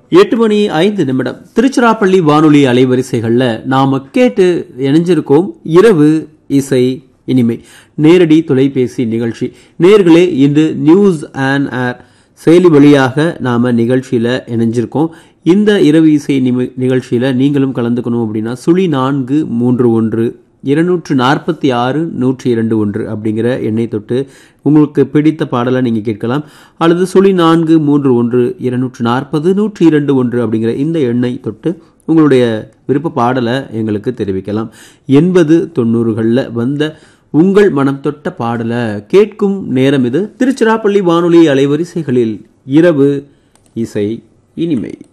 எட்டு மணி ஐந்து நிமிடம் திருச்சிராப்பள்ளி வானொலி அலைவரிசைகள்ல நாம கேட்டு இணைஞ்சிருக்கோம் இரவு இசை இனிமை நேரடி தொலைபேசி நிகழ்ச்சி நேர்களே இன்று நியூஸ் அண்ட் ஏர் செயலி வழியாக நாம நிகழ்ச்சியில இணைஞ்சிருக்கோம் இந்த இரவு இசை நிமி- நிகழ்ச்சியில நீங்களும் கலந்துக்கணும் அப்படின்னா சுழி நான்கு மூன்று ஒன்று இருநூற்று நாற்பத்தி ஆறு நூற்றி இரண்டு ஒன்று அப்படிங்கிற எண்ணை தொட்டு உங்களுக்கு பிடித்த பாடலை நீங்கள் கேட்கலாம் அல்லது சுழி நான்கு மூன்று ஒன்று இருநூற்று நாற்பது நூற்றி இரண்டு ஒன்று அப்படிங்கிற இந்த எண்ணை தொட்டு உங்களுடைய விருப்ப பாடலை எங்களுக்கு தெரிவிக்கலாம் எண்பது தொண்ணூறுகளில் வந்த உங்கள் மனம் தொட்ட பாடலை கேட்கும் நேரம் இது திருச்சிராப்பள்ளி வானொலி அலைவரிசைகளில் இரவு இசை இனிமை